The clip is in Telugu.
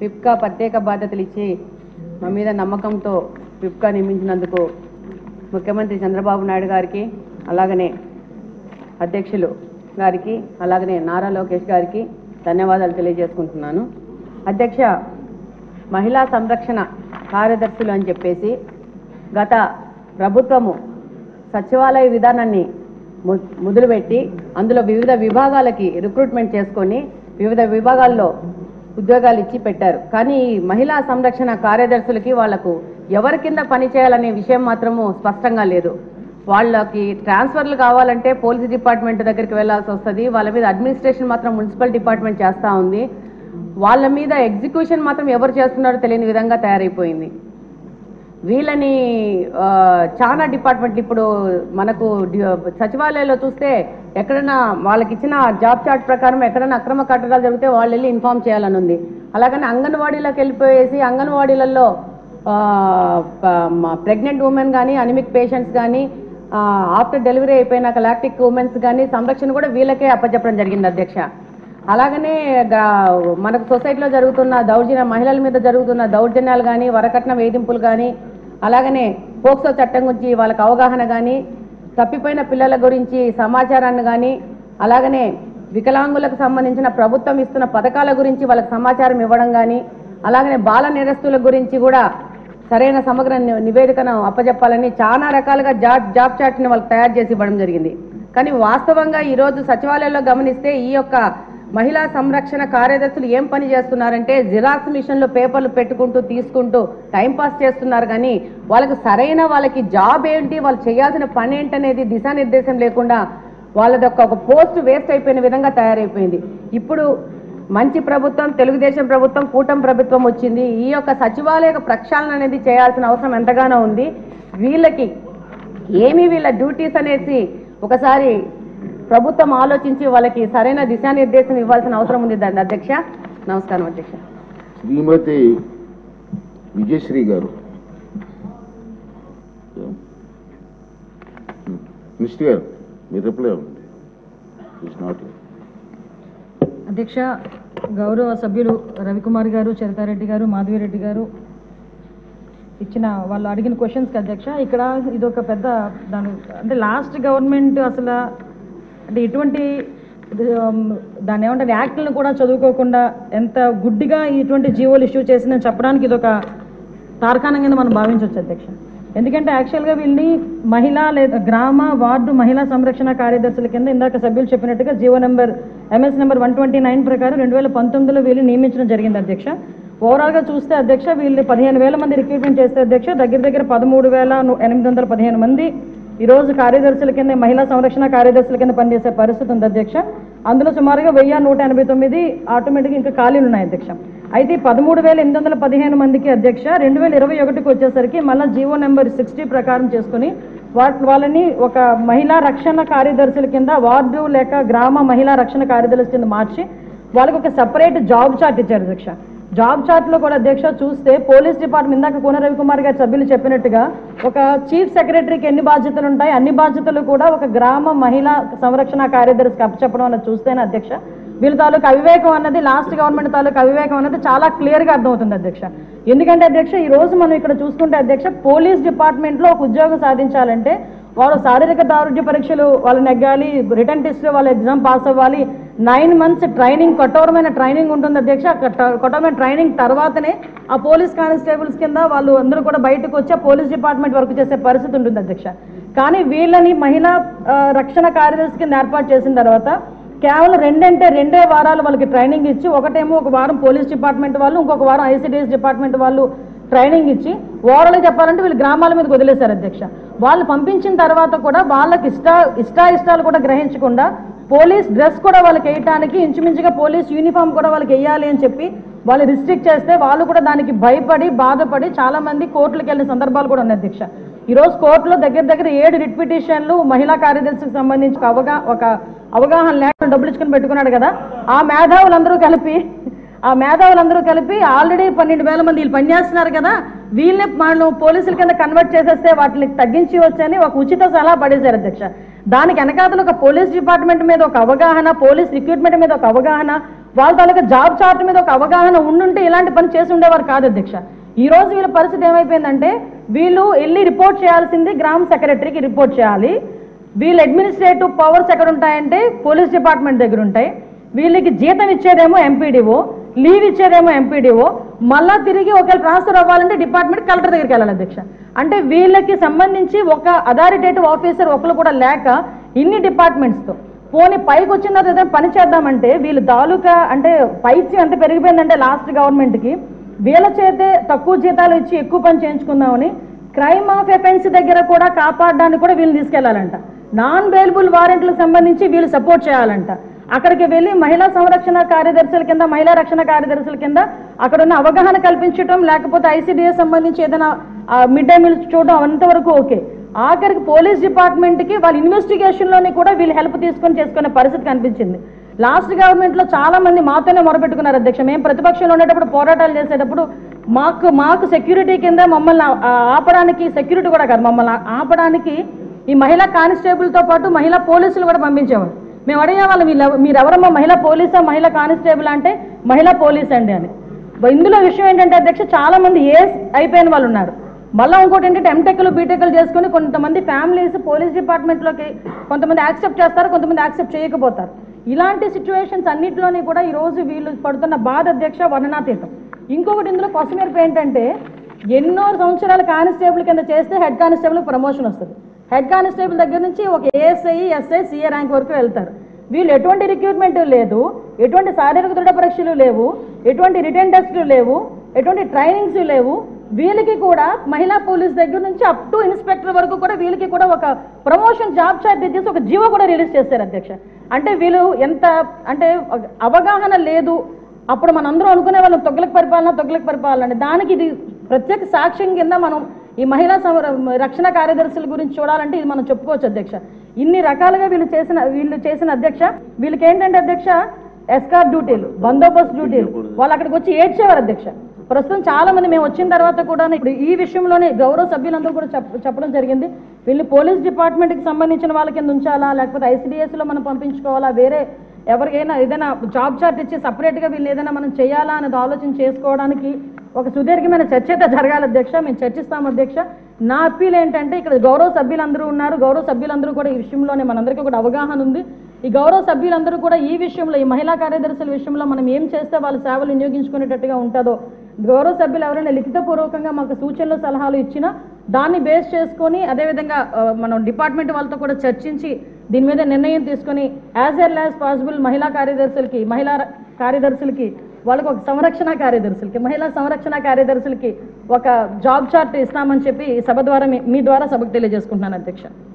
విప్కా ప్రత్యేక బాధ్యతలు ఇచ్చి మా మీద నమ్మకంతో విప్కా నియమించినందుకు ముఖ్యమంత్రి చంద్రబాబు నాయుడు గారికి అలాగనే అధ్యక్షులు గారికి అలాగనే నారా లోకేష్ గారికి ధన్యవాదాలు తెలియజేసుకుంటున్నాను అధ్యక్ష మహిళా సంరక్షణ కార్యదర్శులు అని చెప్పేసి గత ప్రభుత్వము సచివాలయ విధానాన్ని ము- మొదలుపెట్టి అందులో వివిధ విభాగాలకి రిక్రూట్మెంట్ చేసుకొని వివిధ విభాగాల్లో ఉద్యోగాలు ఇచ్చి పెట్టారు కానీ ఈ మహిళా సంరక్షణ కార్యదర్శులకి వాళ్లకు ఎవరి కింద పని చేయాలనే విషయం మాత్రము స్పష్టంగా లేదు వాళ్ళకి ట్రాన్స్ఫర్లు కావాలంటే పోలీస్ డిపార్ట్మెంట్ దగ్గరికి వెళ్ళాల్సి వస్తుంది వాళ్ళ మీద అడ్మినిస్ట్రేషన్ మాత్రం మున్సిపల్ డిపార్ట్మెంట్ చేస్తూ ఉంది వాళ్ళ మీద ఎగ్జిక్యూషన్ మాత్రం ఎవరు చేస్తున్నారో తెలియని విధంగా తయారైపోయింది వీళ్ళని ఆ, చాలా డిపార్ట్మెంట్లు ఇప్పుడు మనకు డి- సచివాలయంలో చూస్తే ఎక్కడైనా వాళ్ళకి ఇచ్చిన జాబ్ చార్ట్ ప్రకారం ఎక్కడైనా అక్రమ కట్టడాలు జరిగితే వాళ్ళు వెళ్ళి ఇన్ఫామ్ చేయాలని ఉంది అలాగని అంగన్వాడీలోకి వెళ్ళిపోయేసి అంగన్వాడీలలో ప్రెగ్నెంట్ ఉమెన్ కానీ అనిమిక్ పేషెంట్స్ కానీ ఆఫ్టర్ డెలివరీ అయిపోయినాక లాక్టిక్ ఉమెన్స్ కానీ సంరక్షణ కూడా వీళ్ళకే అప్పచెప్పడం జరిగింది అధ్యక్ష అలాగనే గా- మనకు సొసైటీలో జరుగుతున్న దౌర్జన్య మహిళల మీద జరుగుతున్న దౌర్జన్యాలు కానీ వరకట్న వేధింపులు కానీ అలాగనే పోక్సో చట్టం గురించి వాళ్ళకి అవగాహన కానీ తప్పిపోయిన పిల్లల గురించి సమాచారాన్ని కానీ అలాగనే వికలాంగులకు సంబంధించిన ప్రభుత్వం ఇస్తున్న పథకాల గురించి వాళ్ళకి సమాచారం ఇవ్వడం కానీ అలాగనే బాల నేరస్తుల గురించి కూడా సరైన సమగ్ర ని- నివేదికను అప్పజెప్పాలని చాలా రకాలుగా జాబ్ జాబ్ చార్ట్ని వాళ్ళకి తయారు చేసి ఇవ్వడం జరిగింది కానీ వాస్తవంగా ఈరోజు సచివాలయంలో గమనిస్తే ఈ యొక్క మహిళా సంరక్షణ కార్యదర్శులు ఏం పని చేస్తున్నారంటే జిరాక్స్ మిషన్లో పేపర్లు పెట్టుకుంటూ తీసుకుంటూ టైం పాస్ చేస్తున్నారు కానీ వాళ్ళకి సరైన వాళ్ళకి జాబ్ ఏంటి వాళ్ళు చేయాల్సిన పని ఏంటనేది దిశానిర్దేశం లేకుండా వాళ్ళది ఒక ఒక పోస్ట్ వేస్ట్ అయిపోయిన విధంగా తయారైపోయింది ఇప్పుడు మంచి ప్రభుత్వం తెలుగుదేశం ప్రభుత్వం కూటమి ప్రభుత్వం వచ్చింది ఈ యొక్క సచివాలయ యొక్క ప్రక్షాళన అనేది చేయాల్సిన అవసరం ఎంతగానో ఉంది వీళ్ళకి ఏమి వీళ్ళ డ్యూటీస్ అనేసి ఒకసారి ప్రభుత్వం ఆలోచించి వాళ్ళకి సరైన దిశానిర్దేశం ఇవ్వాల్సిన అవసరం ఉంది దాని అధ్యక్ష నమస్కారం అధ్యక్ష శ్రీమతి విజయశ్రీ గారు మిస్టర్ గారు మీ రిప్లై ఉంది ఇట్స్ నాట్ అధ్యక్ష గౌరవ సభ్యులు రవికుమార్ గారు చరితారెడ్డి గారు మాధవిరెడ్డి గారు ఇచ్చిన వాళ్ళు అడిగిన క్వశ్చన్స్కి అధ్యక్ష ఇక్కడ ఇది ఒక పెద్ద దాని అంటే లాస్ట్ గవర్నమెంట్ అసలు అంటే ఇటువంటి ఉమ్, దాన్ని ఏమంటారు యాక్ట్లను కూడా చదువుకోకుండా ఎంత గుడ్డిగా ఇటువంటి జీవోలు ఇష్యూ చేసిందని చెప్పడానికి ఇది ఒక తార్కాణం కింద మనం భావించవచ్చు అధ్యక్ష ఎందుకంటే యాక్చువల్గా వీళ్ళని మహిళా లేదా గ్రామ వార్డు మహిళా సంరక్షణ కార్యదర్శుల కింద ఇందాక సభ్యులు చెప్పినట్టుగా GO number MS number one twenty nine ప్రకారం రెండు వేల పంతొమ్మిదిలో వీళ్ళు నియమించడం జరిగింది అధ్యక్ష ఓవరాల్గా చూస్తే అధ్యక్ష వీళ్ళు పదిహేను వేల మంది రిక్రూట్మెంట్ చేస్తే అధ్యక్ష దగ్గర దగ్గర పదమూడు వేల ను- ఎనిమిది వందల పదిహేను మంది ఈరోజు కార్యదర్శుల కింద మహిళా సంరక్షణ కార్యదర్శుల కింద పనిచేసే పరిస్థితి ఉంది అధ్యక్ష అందులో సుమారుగా వెయ్యి నూట ఎనభై తొమ్మిది ఆటోమేటిక్గా ఇంకా ఖాళీలు ఉన్నాయి అధ్యక్ష అయితే పదమూడు వేల ఎనిమిది వందల పదిహేను మందికి అధ్యక్ష రెండు వేల ఇరవై ఒకటికి వచ్చేసరికి మళ్ళీ జీవో నెంబర్ సిక్స్టీ ప్రకారం చేసుకుని వాటి వాళ్ళని ఒక మహిళా రక్షణ కార్యదర్శుల కింద వార్డు లేక గ్రామ మహిళా రక్షణ కార్యదర్శుల కింద మార్చి వాళ్ళకి ఒక సపరేట్ జాబ్ చార్ట్ ఇచ్చారు అధ్యక్ష జాబ్ చార్ట్ లో కూడా అధ్యక్ష చూస్తే పోలీస్ డిపార్ట్మెంట్ ఇందాక కోన రవికుమార్ గారి సభ్యులు చెప్పినట్టుగా ఒక చీఫ్ సెక్రటరీకి ఎన్ని బాధ్యతలు ఉంటాయి అన్ని బాధ్యతలు కూడా ఒక గ్రామ మహిళా సంరక్షణ కార్యదర్శికి అప్పచెప్పడం అన్నది చూస్తేనే అధ్యక్ష వీళ్ళ తాలూకు అవివేకం అన్నది లాస్ట్ గవర్నమెంట్ తాలూకు అవివేకం అన్నది చాలా క్లియర్ గా అర్థమవుతుంది అధ్యక్ష ఎందుకంటే అధ్యక్ష ఈ రోజు మనం ఇక్కడ చూసుకుంటే అధ్యక్ష పోలీస్ డిపార్ట్మెంట్ లో ఒక ఉద్యోగం సాధించాలంటే వాళ్ళు శారీరక దారుఢ్య పరీక్షలు వాళ్ళు నెగ్గాలి రిటర్న్ టెస్ట్ వాళ్ళ ఎగ్జామ్ పాస్ అవ్వాలి నైన్ మంత్స్ ట్రైనింగ్ కఠోరమైన ట్రైనింగ్ ఉంటుంది అధ్యక్ష ఆ కఠ- కఠోరమైన ట్రైనింగ్ తర్వాతనే ఆ పోలీస్ కానిస్టేబుల్స్ కింద వాళ్ళు అందరూ కూడా బయటకు వచ్చి ఆ పోలీస్ డిపార్ట్మెంట్ వర్క్ చేసే పరిస్థితి ఉంటుంది అధ్యక్ష కానీ వీళ్ళని మహిళా ఆ, రక్షణ కార్యదర్శి కింద ఏర్పాటు చేసిన తర్వాత కేవలం రెండంటే రెండే వారాలు వాళ్ళకి ట్రైనింగ్ ఇచ్చి ఒకటేమో ఒక వారం పోలీస్ డిపార్ట్మెంట్ వాళ్ళు ఇంకొక వారం ఐసిడిఎస్ డిపార్ట్మెంట్ వాళ్ళు ట్రైనింగ్ ఇచ్చి ఓవరాల్గా చెప్పాలంటే వీళ్ళు గ్రామాల మీద వదిలేశారు అధ్యక్ష వాళ్ళు పంపించిన తర్వాత కూడా వాళ్ళకి ఇష్ట ఇష్టాయిష్టాలు కూడా గ్రహించకుండా పోలీస్ డ్రెస్ కూడా వాళ్ళకి వేయటానికి ఇంచుమించుగా పోలీస్ యూనిఫామ్ కూడా వాళ్ళకి వేయాలి అని చెప్పి వాళ్ళు రిస్ట్రిక్ట్ చేస్తే వాళ్ళు కూడా దానికి భయపడి బాధపడి చాలా మంది కోర్టులకు వెళ్ళిన సందర్భాలు కూడా ఉన్నాయి అధ్యక్ష ఈ రోజు కోర్టులో దగ్గర దగ్గర ఏడు రిట్ పిటిషన్లు మహిళా కార్యదర్శికి సంబంధించి ఒక అవగా ఒక అవగాహన లేకుండా డబ్బులు ఇచ్చుకొని పెట్టుకున్నాడు కదా ఆ మేధావులందరూ కలిపి ఆ మేధావులందరూ కలిపి ఆల్రెడీ పన్నెండు వేల మంది వీళ్ళు పనిచేస్తున్నారు కదా వీళ్ళని మనం పోలీసుల కింద కన్వర్ట్ చేసేస్తే వాటిని తగ్గించి వచ్చని ఒక ఉచిత సలహా పడేశారు అధ్యక్ష దానికి వెనకాతలు ఒక పోలీస్ డిపార్ట్మెంట్ మీద ఒక అవగాహన పోలీస్ రిక్రూట్మెంట్ మీద ఒక అవగాహన వాళ్ళ తాలూకా జాబ్ చార్ట్ మీద ఒక అవగాహన ఉండుంటే ఇలాంటి పని చేసి ఉండేవారు కాదు అధ్యక్ష ఈ రోజు వీళ్ళ పరిస్థితి ఏమైపోయిందంటే వీళ్ళు వెళ్ళి రిపోర్ట్ చేయాల్సింది గ్రామ సెక్రటరీకి రిపోర్ట్ చేయాలి వీళ్ళ అడ్మినిస్ట్రేటివ్ పవర్స్ ఎక్కడ ఉంటాయంటే పోలీస్ డిపార్ట్మెంట్ దగ్గర ఉంటాయి వీళ్ళకి జీతం ఇచ్చేదేమో ఎంపీడీఓ లీవ్ ఇచ్చేదేమో ఎంపీడీఓ మళ్ళా తిరిగి ఒకవేళ ట్రాన్స్ఫర్ అవ్వాలంటే డిపార్ట్మెంట్ కలెక్టర్ దగ్గరికి వెళ్ళాలి అధ్యక్ష అంటే వీళ్ళకి సంబంధించి ఒక అథారిటేటివ్ ఆఫీసర్ ఒకరు కూడా లేక ఇన్ని డిపార్ట్మెంట్స్తో పోనీ పైకి వచ్చిన తర్వాత ఏదైనా పని చేద్దామంటే వీళ్ళు తాలూకా అంటే పైత్యం ఎంత పెరిగిపోయిందంటే లాస్ట్ గవర్నమెంట్కి వీళ్ళ చేతే తక్కువ జీతాలు ఇచ్చి ఎక్కువ పని చేయించుకుందామని క్రైమ్ ఆఫ్ ఎఫెన్స్ దగ్గర కూడా కాపాడడానికి కూడా వీళ్ళు తీసుకెళ్లాలంట నాన్ బెయిలబుల్ వారెంట్లకు సంబంధించి వీళ్ళు సపోర్ట్ చేయాలంట అక్కడికి వెళ్ళి మహిళా సంరక్షణ కార్యదర్శుల కింద మహిళా రక్షణ కార్యదర్శుల కింద అక్కడ ఉన్న అవగాహన కల్పించడం లేకపోతే ఐసీడీఎస్ సంబంధించి ఏదైనా మిడ్ డే మీల్స్ చూడడం అంతవరకు ఓకే ఆఖరికి పోలీస్ డిపార్ట్మెంట్కి వాళ్ళ ఇన్వెస్టిగేషన్లోని కూడా వీళ్ళు హెల్ప్ తీసుకొని చేసుకునే పరిస్థితి కనిపించింది లాస్ట్ గవర్నమెంట్లో చాలా మంది మాతోనే మొరపెట్టుకున్నారు అధ్యక్ష మేము ప్రతిపక్షంలో ఉండేటప్పుడు పోరాటాలు చేసేటప్పుడు మాకు మాకు సెక్యూరిటీ కింద మమ్మల్ని ఆ- ఆ- ఆపడానికి సెక్యూరిటీ కూడా కాదు మమ్మల్ని ఆ- ఆపడానికి ఈ మహిళా కానిస్టేబుల్తో పాటు మహిళా పోలీసులు కూడా పంపించేవారు మేము అడిగేవాళ్ళం వీళ్ళు మీరు ఎవరమ్మా మహిళా పోలీసా మహిళా కానిస్టేబుల్ అంటే మహిళా పోలీస్ అండి అని ఇందులో విషయం ఏంటంటే అధ్యక్ష చాలా మంది ఏస్ అయిపోయిన వాళ్ళు ఉన్నారు మళ్ళీ ఇంకోటి ఏంటంటే ఎంటెక్లు బీటెక్లు చేసుకుని కొంతమంది ఫ్యామిలీస్ పోలీస్ డిపార్ట్మెంట్లోకి కొంతమంది యాక్సెప్ట్ చేస్తారు కొంతమంది యాక్సెప్ట్ చేయకపోతారు ఇలాంటి సిచ్యువేషన్స్ అన్నింటిలోని కూడా ఈ రోజు వీళ్ళు పడుతున్న బాధ అధ్యక్ష వర్ణనాతీతం ఇంకొకటి ఇందులో కొసమేర్పు ఏంటంటే ఎన్నో సంవత్సరాల కానిస్టేబుల్ కింద చేస్తే హెడ్ కానిస్టేబుల్ ప్రమోషన్ వస్తుంది హెడ్ కానిస్టేబుల్ దగ్గర నుంచి ఒక ఏఎస్ఐ ఎస్ఐ సిఏ ర్యాంక్ వరకు వెళ్తారు వీళ్ళు ఎటువంటి రిక్రూట్మెంట్ లేదు ఎటువంటి శారీరక దృఢ పరీక్షలు లేవు ఎటువంటి రిటర్న్ టెస్టులు లేవు ఎటువంటి ట్రైనింగ్స్ లేవు వీళ్ళకి కూడా మహిళా పోలీస్ దగ్గర నుంచి అప్ టు ఇన్స్పెక్టర్ వరకు కూడా వీళ్ళకి కూడా ఒక ప్రమోషన్ జాబ్ చార్ట్ చేసి ఒక జీవో కూడా రిలీజ్ చేశారు అధ్యక్ష అంటే వీళ్ళు ఎంత అంటే ఒక అవగాహన లేదు అప్పుడు మనందరం అనుకునే వాళ్ళం తొగ్గులకు పరిపాలన తొగ్గులకు పరిపాలన అని దానికి ఇది ప్రత్యేక సాక్ష్యం కింద మనం ఈ మహిళా సంర- రక్షణ కార్యదర్శుల గురించి చూడాలంటే ఇది మనం చెప్పుకోవచ్చు అధ్యక్ష ఇన్ని రకాలుగా వీళ్ళు చేసిన వీళ్ళు చేసిన అధ్యక్ష వీళ్ళకి ఏంటంటే అధ్యక్ష ఎస్కార్ డ్యూటీలు బందోబస్తు డ్యూటీలు వాళ్ళు అక్కడికి వచ్చి ఏడ్చేవారు అధ్యక్ష ప్రస్తుతం చాలా మంది మేము వచ్చిన తర్వాత కూడా ఇప్పుడు ఈ విషయంలోనే గౌరవ సభ్యులందరూ కూడా చెప్ చెప్పడం జరిగింది వీళ్ళు పోలీస్ డిపార్ట్మెంట్కి సంబంధించిన వాళ్ళ కింద ఉంచాలా లేకపోతే ఐసీడీఎస్లో మనం పంపించుకోవాలా వేరే ఎవరికైనా ఏదైనా జాబ్ చార్ట్ ఇచ్చి సపరేట్గా వీళ్ళు ఏదైనా మనం చేయాలా అనేది ఆలోచన చేసుకోవడానికి ఒక సుదీర్ఘమైన చర్చ అయితే జరగాలి అధ్యక్ష మేము చర్చిస్తాం అధ్యక్ష నా అప్పీల్ ఏంటంటే ఇక్కడ గౌరవ సభ్యులందరూ ఉన్నారు గౌరవ సభ్యులందరూ కూడా ఈ విషయంలోనే మనందరికీ కూడా అవగాహన ఉంది ఈ గౌరవ సభ్యులందరూ కూడా ఈ విషయంలో ఈ మహిళా కార్యదర్శుల విషయంలో మనం ఏం చేస్తే వాళ్ళ సేవలు వినియోగించుకునేటట్టుగా ఉంటుందో గౌరవ సభ్యులు ఎవరైనా లిఖితపూర్వకంగా మాకు సూచనలు సలహాలు ఇచ్చినా దాన్ని బేస్ చేసుకొని అదేవిధంగా ఆ, మనం డిపార్ట్మెంట్ వాళ్ళతో కూడా చర్చించి దీని మీద నిర్ణయం తీసుకొని యాజ్ ఎల్ యాజ్ పాసిబుల్ మహిళా కార్యదర్శులకి మహిళా ర- కార్యదర్శులకి వాళ్ళకి ఒక సంరక్షణ కార్యదర్శులకి మహిళా సంరక్షణ కార్యదర్శులకి ఒక జాబ్ చార్ట్ ఇస్తామని చెప్పి ఈ సభ ద్వారా మీ- మీ ద్వారా సభకు తెలియజేసుకుంటున్నాను అధ్యక్ష